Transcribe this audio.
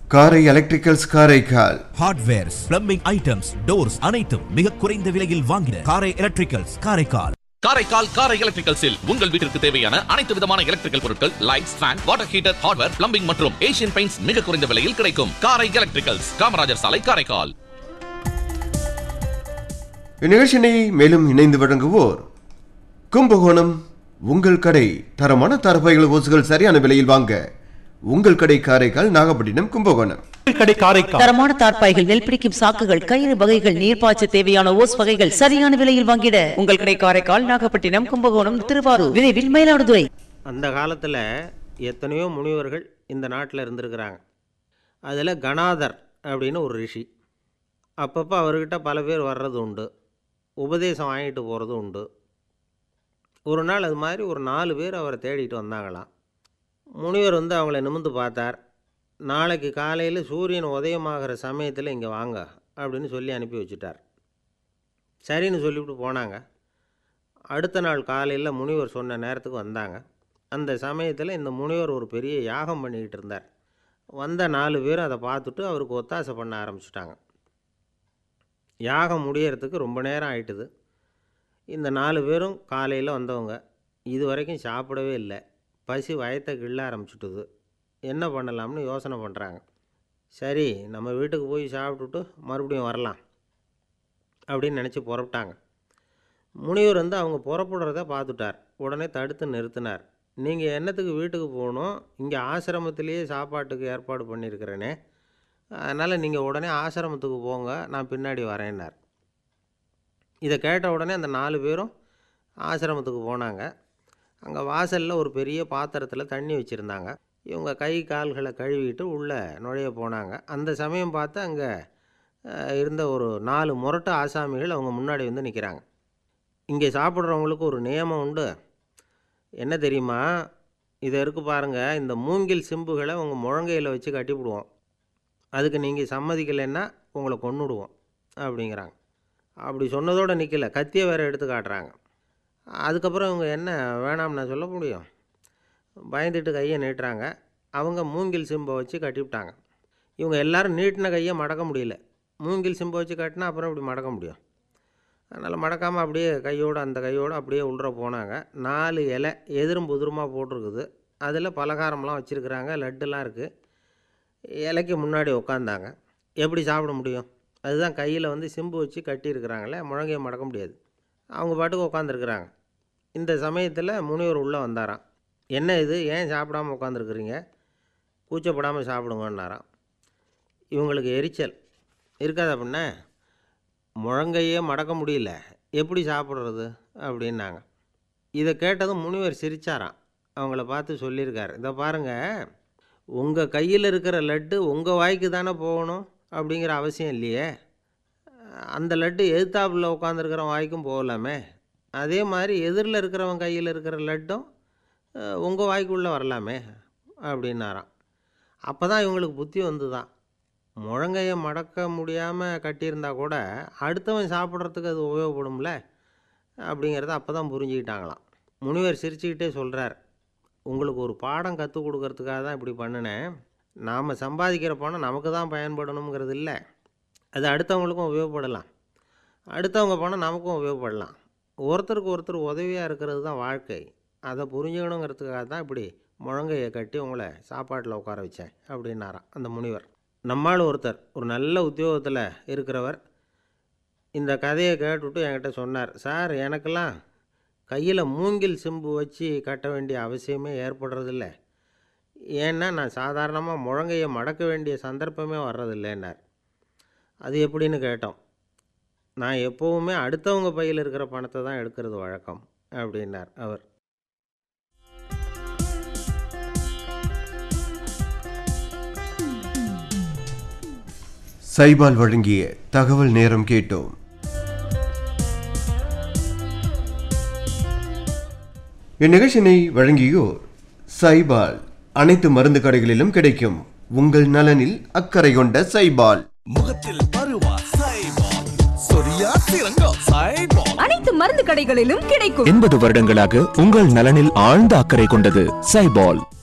காரை electricals Karaikal hardwares plumbing items doors அனைத்தும் மிக குறைந்த விலையில் வாங்கின காரை எலக்ட்ரிக்கல்ஸ் காரைக்கால் காரைக்கால் காரை எலக்ட்ரிக்கல்ஸில் உங்கள் வீட்டிற்கு தேவையான அனைத்து விதமான எலக்ட்ரிக்கல் பொருட்கள் lights fan water heater hardware plumbing மற்றும் ஏசியன் பெயிண்ட்ஸ் மிக குறைந்த விலையில் கிடைக்கும் காரை எலக்ட்ரிக்கல்ஸ் காமராஜர் சாலை காரைக்கால் இந்நிகழ்ச்சியினை மேலும் இணைந்து வழங்குவோர் கும்பகோணம் உங்கள் கடை தரமான தரப்பைகள் ஓசுகள் சரியான விலையில் வாங்க உங்கள் கடை காரைக்கால் நாகப்பட்டினம் கும்பகோணம் கடை காரைக்கால் தரமான தார்ப்பாய்கள் நெல் பிடிக்கும் சாக்குகள் கயிறு வகைகள் நீர்ப்பாய்ச்ச தேவையான ஓஸ் வகைகள் சரியான விலையில் வாங்கிட உங்கள் கடை காரைக்கால் நாகப்பட்டினம் கும்பகோணம் திருவாரூர் விரைவில் மயிலாடுதுறை அந்த காலத்தில் எத்தனையோ முனிவர்கள் இந்த நாட்டில் இருந்திருக்கிறாங்க அதில் கணாதர் அப்படின்னு ஒரு ரிஷி அப்பப்போ அவர்கிட்ட பல பேர் வர்றது உண்டு உபதேசம் வாங்கிட்டு போகிறது உண்டு ஒரு நாள் அது மாதிரி ஒரு நாலு பேர் அவரை தேடிட்டு வந்தாங்களாம் முனிவர் வந்து அவங்கள நிமிந்து பார்த்தார் நாளைக்கு காலையில் சூரியன் உதயமாகிற சமயத்தில் இங்கே வாங்க அப்படின்னு சொல்லி அனுப்பி வச்சுட்டார் சரின்னு சொல்லிவிட்டு போனாங்க அடுத்த நாள் காலையில் முனிவர் சொன்ன நேரத்துக்கு வந்தாங்க அந்த சமயத்தில் இந்த முனிவர் ஒரு பெரிய யாகம் பண்ணிக்கிட்டு இருந்தார் வந்த நாலு பேரும் அதை பார்த்துட்டு அவருக்கு ஒத்தாசை பண்ண ஆரம்பிச்சிட்டாங்க யாகம் முடியறதுக்கு ரொம்ப நேரம் ஆயிட்டுது இந்த நாலு பேரும் காலையில் வந்தவங்க இது வரைக்கும் சாப்பிடவே இல்லை பசி வயத்தை கிள்ள ஆரம்பிச்சுட்டுது என்ன பண்ணலாம்னு யோசனை பண்ணுறாங்க சரி நம்ம வீட்டுக்கு போய் சாப்பிட்டுட்டு மறுபடியும் வரலாம் அப்படின்னு நினச்சி புறப்பட்டாங்க முனிவர் வந்து அவங்க புறப்படுறத பார்த்துட்டார் உடனே தடுத்து நிறுத்தினார் நீங்கள் என்னத்துக்கு வீட்டுக்கு போகணும் இங்கே ஆசிரமத்திலேயே சாப்பாட்டுக்கு ஏற்பாடு பண்ணியிருக்கிறேனே அதனால் நீங்கள் உடனே ஆசிரமத்துக்கு போங்க நான் பின்னாடி வரேன்னார் இதை கேட்ட உடனே அந்த நாலு பேரும் ஆசிரமத்துக்கு போனாங்க அங்கே வாசலில் ஒரு பெரிய பாத்திரத்தில் தண்ணி வச்சுருந்தாங்க இவங்க கை கால்களை கழுவிட்டு உள்ளே நுழைய போனாங்க அந்த சமயம் பார்த்து அங்கே இருந்த ஒரு நாலு முரட்டு ஆசாமிகள் அவங்க முன்னாடி வந்து நிற்கிறாங்க இங்கே சாப்பிட்றவங்களுக்கு ஒரு நியமம் உண்டு என்ன தெரியுமா இதை இருக்கு பாருங்கள் இந்த மூங்கில் சிம்புகளை உங்கள் முழங்கையில் வச்சு கட்டிவிடுவோம் அதுக்கு நீங்கள் சம்மதிக்கலைன்னா உங்களை கொன்னுடுவோம் அப்படிங்கிறாங்க அப்படி சொன்னதோடு நிற்கல கத்தியை வேறு எடுத்து காட்டுறாங்க அதுக்கப்புறம் இவங்க என்ன வேணாம் நான் சொல்ல முடியும் பயந்துட்டு கையை நீட்டுறாங்க அவங்க மூங்கில் சிம்பை வச்சு கட்டிவிட்டாங்க இவங்க எல்லாரும் நீட்டின கையை மடக்க முடியல மூங்கில் சிம்பை வச்சு கட்டினா அப்புறம் இப்படி மடக்க முடியும் அதனால் மடக்காமல் அப்படியே கையோடு அந்த கையோடு அப்படியே உள்ள போனாங்க நாலு இலை எதிரும் புதிருமாக போட்டிருக்குது அதில் பலகாரம்லாம் வச்சுருக்குறாங்க லட்டுலாம் இருக்குது இலைக்கு முன்னாடி உட்காந்தாங்க எப்படி சாப்பிட முடியும் அதுதான் கையில் வந்து சிம்பு வச்சு கட்டியிருக்கிறாங்களே முழங்கையை மடக்க முடியாது அவங்க பாட்டுக்கு உட்காந்துருக்குறாங்க இந்த சமயத்தில் முனிவர் உள்ளே வந்தாராம் என்ன இது ஏன் சாப்பிடாமல் உட்காந்துருக்குறீங்க கூச்சப்படாமல் சாப்பிடுங்கன்னாராம் இவங்களுக்கு எரிச்சல் இருக்காது அப்படின்னா முழங்கையே மடக்க முடியல எப்படி சாப்பிட்றது அப்படின்னாங்க இதை கேட்டதும் முனிவர் சிரிச்சாராம் அவங்கள பார்த்து சொல்லியிருக்காரு இதை பாருங்கள் உங்கள் கையில் இருக்கிற லட்டு உங்கள் வாய்க்கு தானே போகணும் அப்படிங்கிற அவசியம் இல்லையே அந்த லட்டு எதிர்த்தாப்புல உட்காந்துருக்கிற வாய்க்கும் போகலாமே அதே மாதிரி எதிரில் இருக்கிறவன் கையில் இருக்கிற லட்டும் உங்கள் வாய்க்குள்ளே வரலாமே அப்படின்னாராம் அப்போ தான் இவங்களுக்கு புத்தி வந்து தான் முழங்கையை மடக்க முடியாமல் கட்டியிருந்தா கூட அடுத்தவன் சாப்பிட்றதுக்கு அது உபயோகப்படும்ல அப்படிங்கிறத அப்போ தான் புரிஞ்சுக்கிட்டாங்களாம் முனிவர் சிரிச்சுக்கிட்டே சொல்கிறார் உங்களுக்கு ஒரு பாடம் கற்றுக் கொடுக்கறதுக்காக தான் இப்படி பண்ணினேன் நாம் சம்பாதிக்கிற பணம் நமக்கு தான் பயன்படணுங்கிறது இல்லை அது அடுத்தவங்களுக்கும் உபயோகப்படலாம் அடுத்தவங்க பணம் நமக்கும் உபயோகப்படலாம் ஒருத்தருக்கு ஒருத்தர் உதவியாக இருக்கிறது தான் வாழ்க்கை அதை புரிஞ்சுக்கணுங்கிறதுக்காக தான் இப்படி முழங்கையை கட்டி உங்களை சாப்பாட்டில் உட்கார வச்சேன் அப்படின்னாராம் அந்த முனிவர் நம்மால் ஒருத்தர் ஒரு நல்ல உத்தியோகத்தில் இருக்கிறவர் இந்த கதையை கேட்டுவிட்டு என்கிட்ட சொன்னார் சார் எனக்கெல்லாம் கையில் மூங்கில் சிம்பு வச்சு கட்ட வேண்டிய அவசியமே ஏற்படுறதில்ல ஏன்னா நான் சாதாரணமாக முழங்கையை மடக்க வேண்டிய சந்தர்ப்பமே வர்றதில்லைன்னார் அது எப்படின்னு கேட்டோம் நான் எப்போவுமே அடுத்தவங்க பையில் இருக்கிற பணத்தை தான் எடுக்கிறது வழக்கம் அப்படின்னார் அவர் சைபால் வழங்கிய தகவல் நேரம் கேட்டோம் இந்நிகழ்ச்சியினை வழங்கியோர் சைபால் அனைத்து மருந்து கடைகளிலும் கிடைக்கும் உங்கள் நலனில் அக்கறை கொண்ட சைபால் முகத்தில் பருவா சைபால் சொரியா சிறங்கா சைபால் அனைத்து மருந்து கடைகளிலும் கிடைக்கும் எண்பது வருடங்களாக உங்கள் நலனில் ஆழ்ந்த அக்கறை கொண்டது சைபால்